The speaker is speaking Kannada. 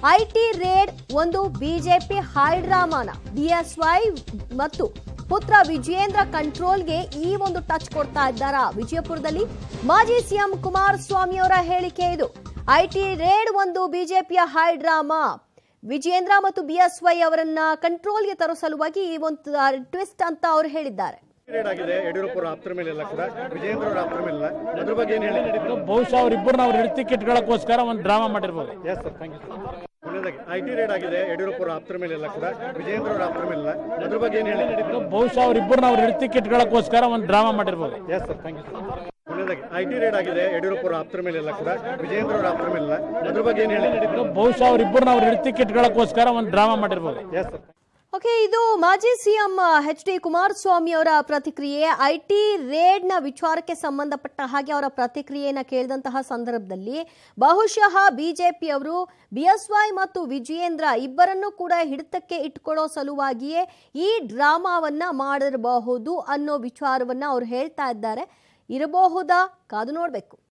ಐಟಿ ರೇಡ್ ಒಂದು ಬಿಜೆಪಿ ಹೈಡ್ರಾಮಾನ ಬಿಎಸ್ವೈ ಮತ್ತು ಪುತ್ರ ವಿಜಯೇಂದ್ರ ಕಂಟ್ರೋಲ್ಗೆ ಈ ಒಂದು ಟಚ್ ಕೊಡ್ತಾ ಇದ್ದಾರಾ ವಿಜಯಪುರದಲ್ಲಿ ಮಾಜಿ ಸಿಎಂ ಕುಮಾರಸ್ವಾಮಿ ಅವರ ಹೇಳಿಕೆ ಇದು ಐಟಿ ರೇಡ್ ಒಂದು ಬಿಜೆಪಿಯ ಹೈಡ್ರಾಮಾ ವಿಜಯೇಂದ್ರ ಮತ್ತು ಬಿಎಸ್ವೈ ಅವರನ್ನ ಕಂಟ್ರೋಲ್ಗೆ ತರೋ ಸಲುವಾಗಿ ಈ ಒಂದು ಟ್ವಿಸ್ಟ್ ಅಂತ ಅವರು ಹೇಳಿದ್ದಾರೆ ರೇಡ್ ಆಗಿದೆ ಯಡಿಯೂರಪ್ಪ ಅವರ ಆಪ್ತರ ಮೇಲೆಲ್ಲ ಕೂಡ ವಿಜಯೇಂದ್ರ ಅವರ ಆಪ್ತರ ಮೇಲೆಲ್ಲ ಅದ್ರ ಬಗ್ಗೆ ಏನು ಹೇಳಿ ಬಹುಶಃ ಅವರಿಬ್ಬರನ್ನ ಅವ್ರ ಹಿಡಿತಿ ಕಿಟ್ಗಳಕ್ಕೋಸ್ಕರ ಒಂದು ಡ್ರಾಮಾ ಮಾಡಿರ್ಬೋದು yes sir thank you sir ಒಳ್ಳೆದಾಗಿ ಐ ಟಿ ರೇಡ್ ಆಗಿದೆ ಯಡಿಯೂರಪ್ಪ ಅವರ ಆಪ್ತರ ಮೇಲೆಲ್ಲ ಕೂಡ ವಿಜಯೇಂದ್ರ ಅವರ ಆಪ್ತರ ಮೇಲೆಲ್ಲ ಅದ್ರ ಬಗ್ಗೆ ಏನು ಹೇಳಿ ಬಹುಶಃ ಅವರಿಬ್ಬರನ್ನ ಅವ್ರ ಹಿಡಿತಿ ಕಿಟ್ಗಳಕ್ಕೋಸ್ಕರ ಒಂದು ಡ್ರಾಮಾ ಮಾಡಿರ್ಬೋದು yes sir thank you sir ಒಳ್ಳೆದಾಗಿ ಐ ಟಿ ರೇಡ್ ಆಗಿದೆ ಯಡಿಯೂರಪ್ಪ ಅವರ ಆಪ್ತರ ಮೇಲೆಲ್ಲ ಕೂಡ ವಿಜಯೇಂದ್ರ ಅವರ ಆಪ್ತರ ಮೇಲೆಲ್ಲ ಅದ್ರ ಬಗ್ಗೆ ಏನು ಹೇಳಿ ಬಹುಶಃ ಅವರಿಬ್ಬರನ್ನ ಅವ್ರ ಹಿಡಿತಿ ಕಿಟ್ಗಳಕ್ಕೋಸ್ಕರ ಒಂದು ಡ್ರಾಮಾ ಮಾಡಿರ್ಬೋದು ಎಸ್ ಸರ್ ಓಕೆ ಇದು ಮಾಜಿ ಸಿಎಂ ಎಚ್ ಡಿ ಕುಮಾರಸ್ವಾಮಿ ಅವರ ಪ್ರತಿಕ್ರಿಯೆ ಐ ಟಿ ರೇಡ್ನ ವಿಚಾರಕ್ಕೆ ಸಂಬಂಧಪಟ್ಟ ಹಾಗೆ ಅವರ ಪ್ರತಿಕ್ರಿಯೆಯನ್ನ ಕೇಳಿದಂತಹ ಸಂದರ್ಭದಲ್ಲಿ ಬಹುಶಃ ಬಿಜೆಪಿಯವರು ಬಿಎಸ್ವೈ ಮತ್ತು ವಿಜಯೇಂದ್ರ ಇಬ್ಬರನ್ನೂ ಕೂಡ ಹಿಡಿತಕ್ಕೆ ಇಟ್ಕೊಳ್ಳೋ ಸಲುವಾಗಿಯೇ ಈ ಡ್ರಾಮಾವನ್ನ ಮಾಡಿರಬಹುದು ಅನ್ನೋ ವಿಚಾರವನ್ನ ಅವ್ರು ಹೇಳ್ತಾ ಇದ್ದಾರೆ ಇರಬಹುದಾ ಕಾದು ನೋಡಬೇಕು